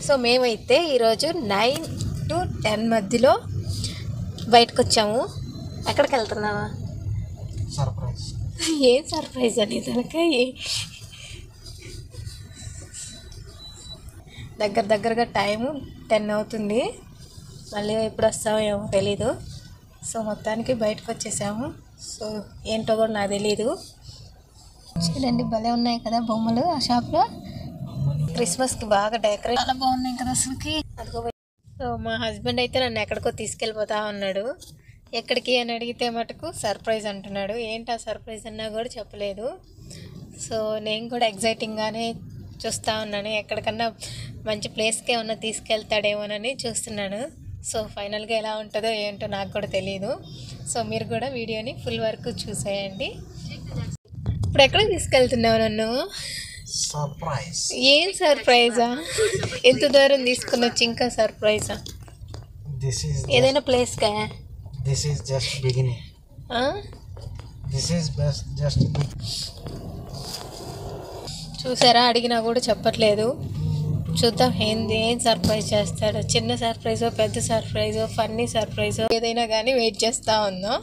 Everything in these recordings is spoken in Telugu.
సో మేమైతే ఈరోజు నైన్ టు టెన్ మధ్యలో బయటకు వచ్చాము ఎక్కడికి వెళ్తున్నావా సర్ప్రైజ్ ఏం సర్ప్రైజ్ అని తనకాయ దగ్గర దగ్గరగా టైము టెన్ అవుతుంది మళ్ళీ ఎప్పుడు వస్తామో ఏమో తెలీదు సో మొత్తానికి బయటకు వచ్చేసాము సో ఏంటో కూడా నాకు తెలీదు చూడండి భలే ఉన్నాయి కదా బొమ్మలు ఆ షాప్లో క్రిస్మస్కి బాగా డెకరేట్ చాలా బాగున్నాయి కదా అసలుకి అదిగో సో మా హస్బెండ్ అయితే నన్ను ఎక్కడికో తీసుకెళ్ళిపోతా ఉన్నాడు ఎక్కడికి అని అడిగితే మటుకు సర్ప్రైజ్ అంటున్నాడు ఏంటి ఆ సర్ప్రైజ్ అన్నా కూడా చెప్పలేదు సో నేను కూడా ఎగ్జైటింగ్గానే చూస్తూ ఉన్నాను ఎక్కడికన్నా మంచి ప్లేస్కి ఏమన్నా తీసుకెళ్తాడేమోనని చూస్తున్నాను సో ఫైనల్గా ఎలా ఉంటుందో ఏంటో నాకు కూడా తెలియదు సో మీరు కూడా వీడియోని ఫుల్ వరకు చూసేయండి ఇప్పుడు ఎక్కడికి తీసుకెళ్తున్నావు నన్ను సర్ప్రైజ్ ఏం సర్ప్రైజా ఎంత దూరం తీసుకుని వచ్చి ఇంకా సర్ప్రైజా దిస్ ఈస్ ఏదైనా ప్లేస్కా this is just beginning this is best just చూసారా అడిగినా కూడా చెప్పట్లేదు చూద్దాం ఏంది ఏం సర్ప్రైజ్ చేస్తాడో చిన్న సర్ప్రైజో పెద్ద సర్ప్రైజో ఫన్నీ సర్ప్రైజో ఏదైనా కానీ వెయిట్ చేస్తూ ఉందాం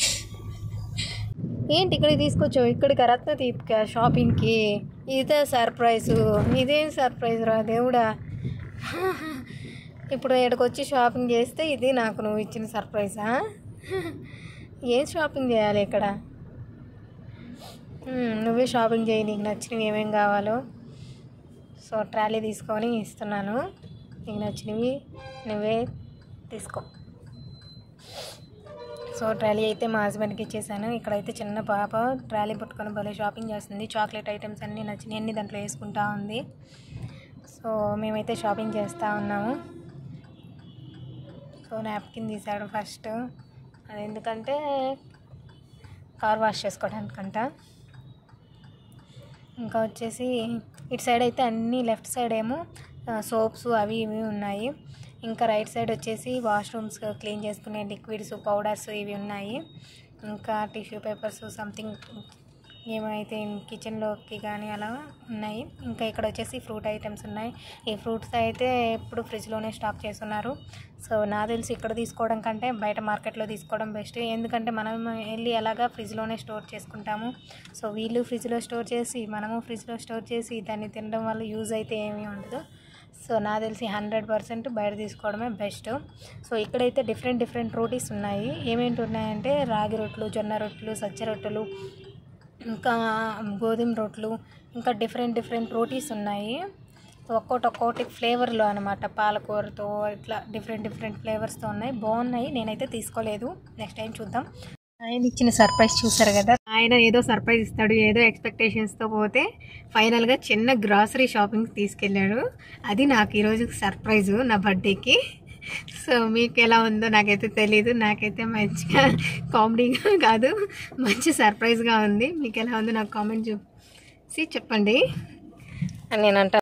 ఏంటి ఇక్కడికి తీసుకొచ్చావు ఇక్కడికి రత్నదీప్క షాపింగ్కి ఇదే సర్ప్రైజు ఇదేం సర్ప్రైజ్ రా దేవుడా ఇప్పుడు ఇక్కడికి వచ్చి షాపింగ్ చేస్తే ఇది నాకు నువ్వు ఇచ్చిన సర్ప్రైజా ఏం షాపింగ్ చేయాలి ఇక్కడ మ్మ్, నువ్వే షాపింగ్ చేయి నీకు నచ్చినవి ఏమేం కావాలో సో ట్రాలీ తీసుకొని ఇస్తున్నాను నీకు నచ్చినవి నువ్వే తీసుకో సో ట్రాలీ అయితే మా హస్బెండ్కి ఇచ్చేసాను ఇక్కడైతే చిన్న పాప ట్రాలీ పట్టుకొని భలే షాపింగ్ చేస్తుంది చాక్లెట్ ఐటమ్స్ అన్నీ నచ్చినవి అన్నీ దాంట్లో వేసుకుంటా ఉంది సో మేమైతే షాపింగ్ చేస్తూ ఉన్నాము సో నాప్కిన్ తీసాడు ఫస్ట్ అది ఎందుకంటే కార్ వాష్ చేసుకోవడానికంట ఇంకా వచ్చేసి ఇటు సైడ్ అయితే అన్ని లెఫ్ట్ సైడ్ ఏమో సోప్స్ అవి ఇవి ఉన్నాయి ఇంకా రైట్ సైడ్ వచ్చేసి వాష్రూమ్స్ క్లీన్ చేసుకునే లిక్విడ్స్ పౌడర్స్ ఇవి ఉన్నాయి ఇంకా టిష్యూ పేపర్స్ సంథింగ్ ఏమైతే కిచెన్లోకి కానీ అలా ఉన్నాయి ఇంకా ఇక్కడ వచ్చేసి ఫ్రూట్ ఐటమ్స్ ఉన్నాయి ఈ ఫ్రూట్స్ అయితే ఎప్పుడు ఫ్రిడ్జ్లోనే స్టాక్ చేస్తున్నారు సో నా తెలిసి ఇక్కడ తీసుకోవడం కంటే బయట మార్కెట్లో తీసుకోవడం బెస్ట్ ఎందుకంటే మనం వెళ్ళి ఎలాగా ఫ్రిడ్జ్లోనే స్టోర్ చేసుకుంటాము సో వీళ్ళు ఫ్రిడ్జ్లో స్టోర్ చేసి మనము ఫ్రిడ్జ్లో స్టోర్ చేసి దాన్ని తినడం వల్ల యూజ్ అయితే ఏమీ ఉండదు సో నా తెలిసి హండ్రెడ్ పర్సెంట్ బయట తీసుకోవడమే బెస్ట్ సో ఇక్కడైతే డిఫరెంట్ డిఫరెంట్ రోటీస్ ఉన్నాయి ఏమేంటి ఉన్నాయంటే రాగి రొట్టెలు జొన్న రొట్టెలు సజ్జ రొట్టెలు ఇంకా గోధుమ రొట్టెలు ఇంకా డిఫరెంట్ డిఫరెంట్ రోటీస్ ఉన్నాయి ఒక్కోటి ఒక్కోటి ఫ్లేవర్లో అనమాట పాలకూరతో ఇట్లా డిఫరెంట్ డిఫరెంట్ ఫ్లేవర్స్తో ఉన్నాయి బాగున్నాయి నేనైతే తీసుకోలేదు నెక్స్ట్ టైం చూద్దాం ఆయన ఇచ్చిన సర్ప్రైజ్ చూసారు కదా ఆయన ఏదో సర్ప్రైజ్ ఇస్తాడు ఏదో ఎక్స్పెక్టేషన్స్తో పోతే ఫైనల్గా చిన్న గ్రాసరీ షాపింగ్ తీసుకెళ్ళాడు అది నాకు ఈరోజు సర్ప్రైజు నా బర్త్డేకి సో మీకు ఎలా ఉందో నాకైతే తెలీదు నాకైతే మంచిగా కామెడీగా కాదు మంచి సర్ప్రైజ్గా ఉంది మీకు ఎలా ఉందో నాకు కామెంట్ చూసి చెప్పండి అని నేను అంటాను